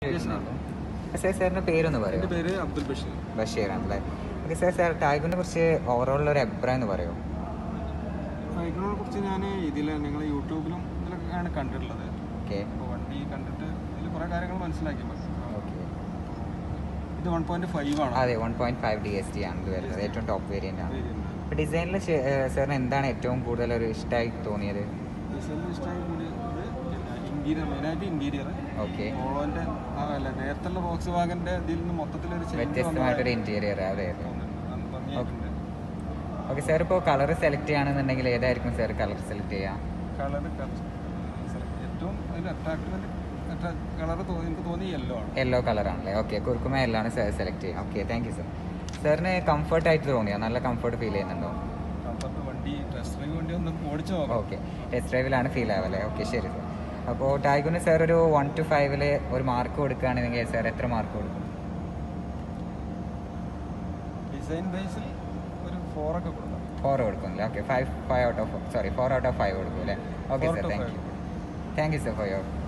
ചോദിക്കുന്നുള്ളൂ sir സാറിന്റെ പേരൊന്ന് എൻ്റെ പറയോ പേര് അബ്ദുൽ ബഷീർ ബഷീർ ആണല്ലേ ഓക്കെ സാർ സാർ ടാഗുവിനെ കുറിച്ച് ഓവറോൾ ഒരു അഭിപ്രായം എന്ന് പറയോ ബൈക്കിനെ കുറിച്ച് ഞാൻ ഇതിൽ നിങ്ങൾ യൂട്യൂബിലും ഇതിലൊക്കെയാണ് കണ്ടിട്ടുള്ളത് ഓക്കെ അപ്പോൾ വണ്ടി കണ്ടിട്ട് ഇതിൽ കുറേ കാര്യങ്ങൾ മനസ്സിലാക്കി ഓക്കെ ഇത് വൺ പോയിന്റ് ഫൈവ് ആണ് അതെ one point five D S T ആണ് ഇത് വരുന്നത് ഏറ്റവും ടോപ്പ് വേരിയന്റ് ആണ് വരുന്നത്. അപ്പോൾ ഡിസൈനിൽ സാറിന് എന്താണ് ഏറ്റവും കൂടുതൽ ഒരു ഇഷ്ടമായി തോന്നിയത് ഡിസൈനിൽ ഇഷ്ടമായി കൂടി ഇന്റീരിയർ മെയിനായിട്ട് ഇന്റീരിയർ ഓക്കെ പോളോന്റെ ആ അല്ല നേരത്തുള്ള ബോക്സ് വാഗന്റെ ഇതിൽ നിന്ന് മൊത്തത്തിലൊരു change വ്യത്യസ്തമായിട്ടൊരു ഇന്റീരിയർ അതെ അതെ തോന്നുന്നുണ്ട്. അത് ഭംഗിയായിട്ടുണ്ട്. ഓക്കെ സാർ ഇപ്പോൾ കളർ സെലക്ട് ചെയ്യുകയാണെന്നുണ്ടെങ്കിൽ ഏതായിരിക്കും സാർ കളർ സെലക്ട് ചെയ്യുക കളർ ഏറ്റവും അതിൽ അട്രാക്റ്റീവ് കളർ എനിക്ക് തോന്നി യെല്ലോ ആണ് യെല്ലോ കളറാണല്ലേ ഓക്കെ കുറുക്കുമ യെല്ലോ ആണ് സാർ സെലക്ട് ചെയ്യുക ഓക്കെ താങ്ക് യു സാർ സാറിന് കംഫർട്ട് ആയിട്ട് തോന്നിയോ നല്ല കംഫർട്ട് ഫീൽ ചെയ്യുന്നുണ്ടോ കംഫർട്ട് വണ്ടി ടെസ്റ്റ് ഡ്രൈവ് വണ്ടി ഒന്ന് ഓടിച്ചു നോക്കാം ഓക്കെ ടെസ്റ്റ് ഡ്രൈവിലാണ് ഫീൽ ആവല്ലേ ഓക്കെ ശരി സാർ അപ്പോൾ ടാഗുന് സാർ ഒരു വൺ ടു ഫൈവിൽ ഒരു മാർക്ക് കൊടുക്കുകയാണെങ്കിൽ സാർ എത്ര മാർക്ക് കൊടുക്കും ഡിസൈൻ ബേസിൽ ഒരു ഫോർ ഒക്കെ കൊടുക്കാം ഫോർ കൊടുക്കും അല്ലേ okay five five out of sorry four out of five കൊടുക്കും അല്ലേ okay Four sir to thank five. You thank you sir for your